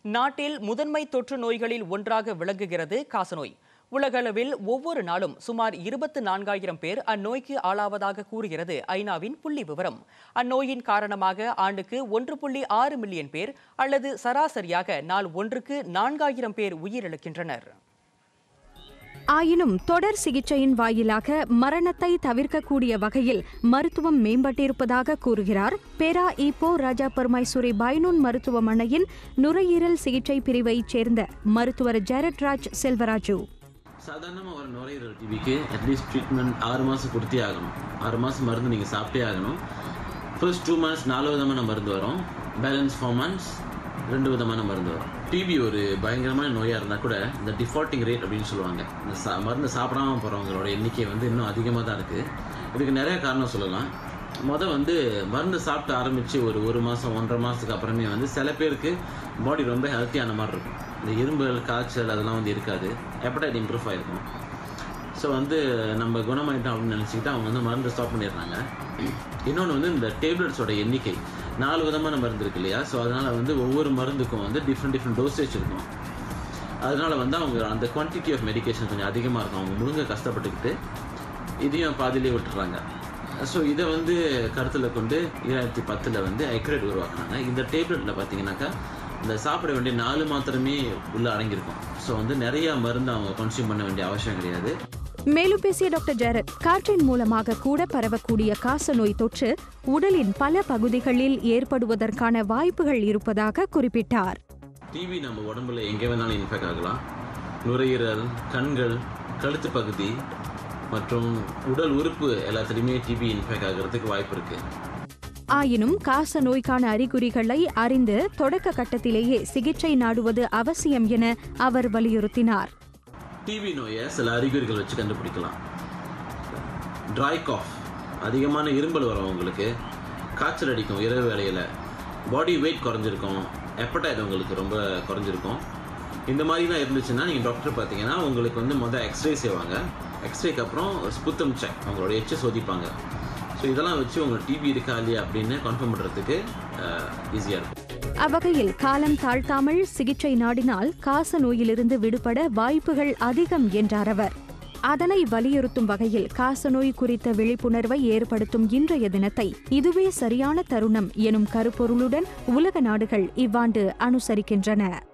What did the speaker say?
நாட்டில் முதன்மை தொற்று நோய்களில் ஒன்றாக விளங்குகிறது காசநோய் உலகளவில் ஒவ்வொரு நாளும் சுமார் இருபத்து நான்காயிரம் பேர் அந்நோய்க்கு ஆளாவதாக கூறுகிறது ஐநாவின் புள்ளி விவரம் அந்நோயின் காரணமாக ஆண்டுக்கு ஒன்று புள்ளி ஆறு மில்லியன் பேர் அல்லது சராசரியாக நாள் ஒன்றுக்கு நான்காயிரம் பேர் உயிரிழக்கின்றனர் ஆயினும் தொடர் சிகிச்சையின் வாயிலாக மரணத்தை தவிர்க்கக்கூடிய வகையில் மருத்துவம் மேம்பட்டிருப்பதாக கூறுகிறார் பேரா ஈப்போ ராஜா பர்மைசூரி பைனூன் மருத்துவமனையின் நுரையீரல் சிகிச்சை பிரிவைச் சேர்ந்த மருத்துவர் ஜெரட் ராஜ் செல்வராஜு சாதாரணமாக ஒரு நுரையீரல் டிபிக்கு அட்லீஸ்ட் ட்ரீட்மெண்ட் ஆறு மாதம் கொடுத்தே ஆகணும் ஆறு மாதம் மருந்து நீங்கள் சாப்பிட்டே ஆகணும் ஃபர்ஸ்ட் டூ மந்த்ஸ் நாலு விதமான மருந்து வரும் பேலன்ஸ் ஃபோர் மந்த்ஸ் ரெண்டு விதமான மருந்து வரும் டிபி ஒரு பயங்கரமான நோயாக இருந்தால் கூட இந்த டிஃபால்ட்டிங் ரேட் அப்படின்னு சொல்லுவாங்க இந்த சா மருந்து சாப்பிடாம போகிறவங்களோட எண்ணிக்கை வந்து இன்னும் அதிகமாக தான் இருக்குது இதுக்கு நிறைய காரணம் சொல்லலாம் மொதல் வந்து மருந்து சாப்பிட்டு ஆரம்பித்து ஒரு ஒரு மாதம் ஒன்றரை மாதத்துக்கு அப்புறமே வந்து சில பேருக்கு பாடி ரொம்ப ஹெல்த்தியான மாதிரி இருக்கும் இந்த இரும்பல் காய்ச்சல் அதெல்லாம் வந்து இருக்காது ஹெப்படைட் இம்ப்ரூவ் ஆகிருக்கும் ஸோ வந்து நம்ம குணமாயிட்டோம் அப்படின்னு நினச்சிக்கிட்டு அவங்க வந்து மருந்து ஸ்டாப் பண்ணிடுறாங்க இன்னொன்று வந்து இந்த டேப்லெட்ஸோட எண்ணிக்கை நாலு விதமான மருந்து இருக்கு இல்லையா ஸோ அதனால் வந்து ஒவ்வொரு மருந்துக்கும் வந்து டிஃப்ரெண்ட் டிஃப்ரெண்ட் டோசேஜ் இருக்கும் அதனால் வந்து அவங்க அந்த குவான்டிட்டி ஆஃப் மெடிகேஷன் கொஞ்சம் அதிகமாக இருக்கும் அவங்க முழுங்க கஷ்டப்பட்டுக்கிட்டு இதையும் பாதியிலே விட்டுறாங்க ஸோ இதை வந்து கருத்தில் கொண்டு இரண்டாயிரத்தி பத்தில் வந்து ஐக்ரேட் உருவாக்குனாங்க இந்த டேப்லெட்டில் பார்த்தீங்கன்னாக்கா இந்த சாப்பிட வேண்டிய நாலு மாத்திரமே உள்ளே அடங்கியிருக்கும் ஸோ வந்து நிறைய மருந்து அவங்க கன்சியூம் பண்ண வேண்டிய அவசியம் கிடையாது மேலும் பேசிய டாக்டர் ஜெரட் காற்றின் மூலமாக கூட பரவக்கூடிய காசநோய் தொற்று உடலின் பல பகுதிகளில் ஏற்படுவதற்கான வாய்ப்புகள் இருப்பதாக குறிப்பிட்டார் டிவி நம்ம உடம்புல எங்கே வேணாலும் இன்ஃபெக்ட் ஆகலாம் நுரையீரல் கண்கள் கழுத்து பகுதி மற்றும் உடல் உறுப்பு எல்லாத்துலேயுமே டிபி இன்ஃபெக்ட் ஆகிறதுக்கு வாய்ப்பு இருக்குது ஆயினும் காச நோய்க்கான அறிகுறிகளை அறிந்து தொடக்க கட்டத்திலேயே சிகிச்சை நாடுவது அவசியம் என அவர் வலியுறுத்தினார் டிபி நோயை சில அறிகுறிகள் வச்சு கண்டுபிடிக்கலாம் ட்ரை காஃப் அதிகமான இரும்பல் வரும் உங்களுக்கு காய்ச்சல் அடிக்கும் இரவு வேளையில் பாடி வெயிட் குறைஞ்சிருக்கும் எப்படைட் உங்களுக்கு ரொம்ப குறைஞ்சிருக்கும் இந்த மாதிரிலாம் இருந்துச்சுன்னா நீங்கள் டாக்டர் பார்த்தீங்கன்னா உங்களுக்கு வந்து மொதல் எக்ஸ்ரே செய்வாங்க எக்ஸ்ரேக்கு அப்புறம் ஸ்புத்தம் செக் அவங்களோட எச்சை சோதிப்பாங்க ஸோ இதெல்லாம் வச்சு உங்களுக்கு டிபி இருக்கா இல்லையா அப்படின்னு கன்ஃபார்ம் பண்ணுறதுக்கு ஈஸியாக இருக்கும் அவ்வகையில் காலம் தாழ்த்தாமல் சிகிச்சை நாடினால் காச நோயிலிருந்து விடுபட வாய்ப்புகள் அதிகம் என்றார் அவர் அதனை வலியுறுத்தும் வகையில் காசநோய் குறித்த விழிப்புணர்வை ஏற்படுத்தும் இன்றைய தினத்தை இதுவே சரியான தருணம் எனும் கருப்பொருளுடன் உலக நாடுகள் இவ்வாண்டு அனுசரிக்கின்றன